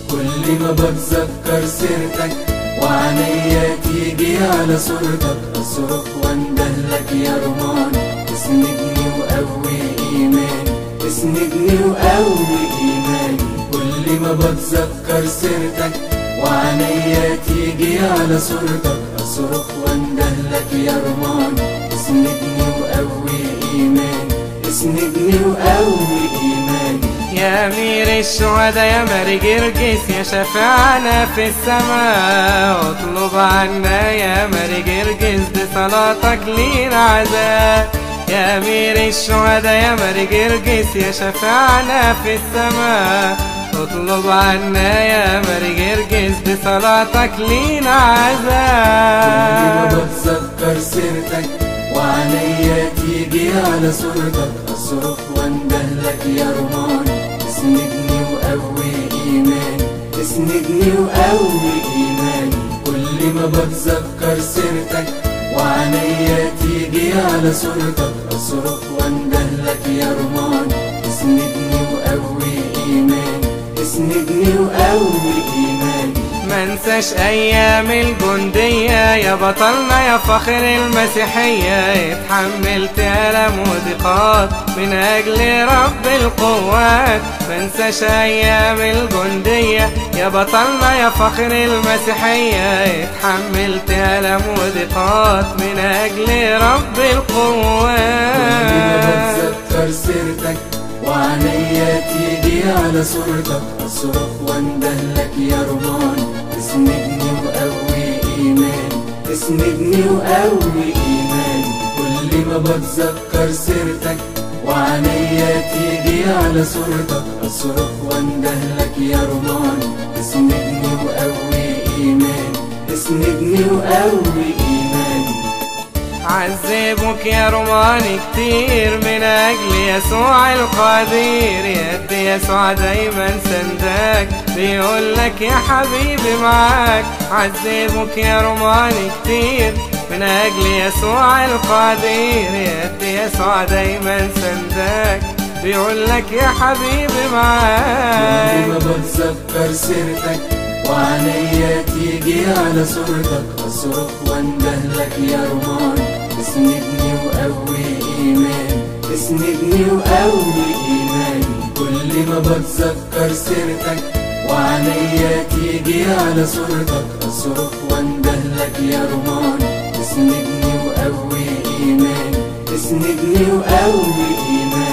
كل ما بتذكر سيرتك وعينيا تيجي على صورتك أصرخ واندهلك يا رماني اسندني وقوي إيماني اسندني وقوي إيماني كل ما بتذكر سيرتك وعينيا تيجي على صورتك أصرخ واندهلك يا رماني اسندني وقوي إيماني اسندني وقوي إيماني يا أمير الشهداء يا ماري جرجس يا شفاعنا في السماء اطلب عنا يا ماري جرجس بصلاتك لينا عذاب يا أمير الشهداء يا ماري جرجس يا شفاعنا في السماء اطلب عنا يا ماري جرجس بصلاتك لينا كل ما عذاب بتذكر سيرتك وعينيا تيجي على صورتك أصرخ واندهلك يا رماني اسندني وقوي إيماني اسندني وقوي إيماني كل ما بتذكر سيرتك وعينيا تيجي على صورتك أصرخ واندهلك يا رماني اسندني وقوي إيماني اسندني وقوي إيماني منساش ايام الجندية يا بطلنا يا فخر المسيحية اتحملت ألم وضيقات من اجل رب القوات منساش ايام الجندية يا بطلنا يا فخر المسيحية اتحملت ألم وضيقات من اجل رب كل ما القوات بتذكر سيرتك وعينيا تيجي على صورتك أصرخ واندهلك يا رماني اسندني وقوي إيماني اسندني وقوي إيماني كل ما بتذكر سيرتك وعينيا تيجي على صورتك أصرخ واندهلك يا رماني اسندني وقوي إيماني اسندني وقوي إيماني عذبوك يا روماني كتير من أجل يسوع القدير يد يسوع دايما سندك بيقولك يا حبيبي معاك عذبوك يا روماني كتير من أجل يسوع القدير يد يسوع دايما سندك بيقولك يا حبيبي كل معاك ما بتذكر سيرتك وعينيا تيجي على صورتك أصرخ واندهلك يا رماني اسندني وقوي إيماني اسندني وقوي إيماني كل ما بتذكر سيرتك وعينيا تيجي على صورتك أصرخ واندهلك يا رماني اسندني وقوي إيماني اسندني وقوي إيماني